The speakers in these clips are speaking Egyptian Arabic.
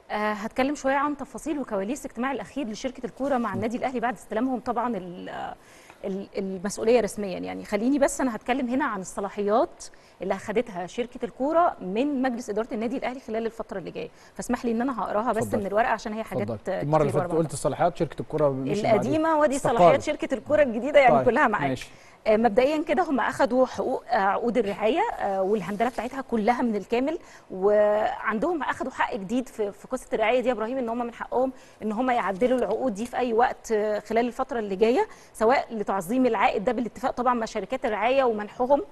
آه، هتكلم شويه عن تفاصيل وكواليس الاجتماع الاخير لشركه الكوره مع النادي الاهلي بعد استلامهم طبعا ال- ال- المسؤوليه رسميا يعني خليني بس انا هتكلم هنا عن الصلاحيات اللي اخذتها شركه الكوره من مجلس اداره النادي الاهلي خلال الفتره اللي جايه فاسمح لي ان انا هقراها بس اتفضل. من الورقه عشان هي حاجات اتفضل. كتير المره اللي ورا فاتت بعضها. قلت الصلاحيات شركه الكره مشي بعدين. القديمه ودي استقالوا. صلاحيات شركه الكوره الجديده يعني طيب، كلها معاك ماشي آه، مبدئيا كده هم اخذوا حقوق آه، عقود الرعايه آه، والهندله بتاعتها كلها من الكامل وعندهم اخذوا حق جديد في في قصه الرعايه دي يا ابراهيم ان هم من حقهم ان هم يعدلوا العقود دي في اي وقت آه، خلال الفتره اللي جايه سواء لتعظيم العائد ده بالاتفاق طبعا مع شركات الرعايه ومنحهم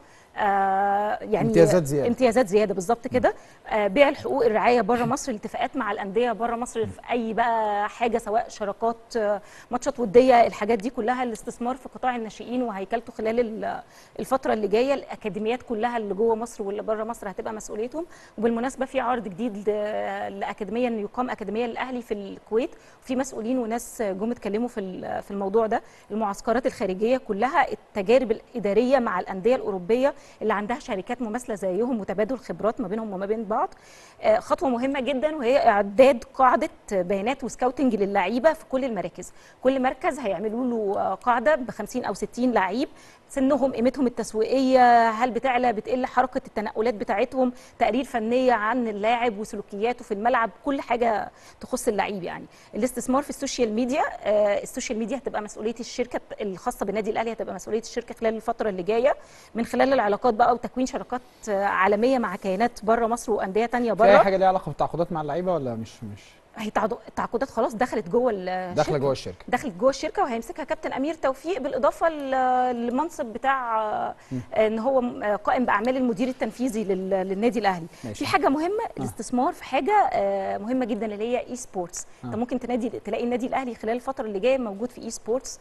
آه، يعني امتيازات زيادة. امتيازات زياده بالظبط كده آه، بيع الحقوق الرعايه بره مصر الاتفاقات مع الانديه بره مصر في اي بقى حاجه سواء شراكات آه، ماتشات وديه الحاجات دي كلها الاستثمار في قطاع الناشئين وهيكلته خلال ال- الفتره اللي جايه الاكاديميات كلها اللي جوه مصر واللي بره مصر هتبقى مسؤوليتهم وبالمناسبه في عرض جديد ل- لاكاديميه ان يقام اكاديميه للاهلي في الكويت وفي مسؤولين وناس جم اتكلموا في ال- في الموضوع ده المعسكرات الخارجيه كلها التجارب الاداريه مع الانديه الاوروبيه اللي عندها شركات مماثله زيهم وتبادل خبرات ما بينهم وما بين بعض آه، خطوه مهمه جدا وهي اعداد قاعده بيانات وسكاوتنج للعيبه في كل المراكز كل مركز هيعملوا له آه، قاعده ب 50 او 60 لعيب سنهم قيمتهم التسويقيه هل بتعلى بتقل حركه التنقلات بتاعتهم تقارير فنيه عن اللاعب وسلوكياته في الملعب كل حاجه تخص اللعيب يعني الاستثمار في السوشيال ميديا آه، السوشيال ميديا هتبقى مسؤوليه الشركه الخاصه بالنادي الاهلي هتبقى مسؤوليه الشركه خلال الفتره اللي جايه من خلال العلاقات بقى وتكوين شراكات آه، عالميه مع كيانات بره مصر وانديه تانية في اي بره حاجه ليها علاقه بالتعاقدات مع اللعيبه ولا مش مش هي تعاقد- التعاقدات خلاص دخلت جوه الشركه داخله جوه الشركه دخلت جوه الشركه وهيمسكها كابتن امير توفيق بالاضافه ل- للمنصب بتاع آه، ان هو م- آه، قائم باعمال المدير التنفيذي لل- للنادي الاهلي ماشي. في حاجه مهمه الاستثمار في حاجه آه، مهمه جدا اللي هي اي سبورتس انت ممكن تنادي تلاقي النادي الاهلي خلال الفتره اللي جايه موجود في اي سبورتس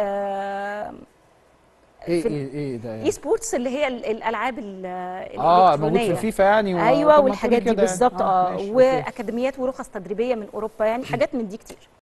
ايه في- ايه ايه ده اي يعني؟ سبورتس اللي هي ال- الالعاب ال- اه موجود في الالكترونيه الفيفا يعني و- طب ايوه ما والحاجات دي تقولي كده يعني. بالظبط اه ماشي، أوكي. واكاديميات ورخص تدريبيه من اوروبا يعني حاجات من دي كتير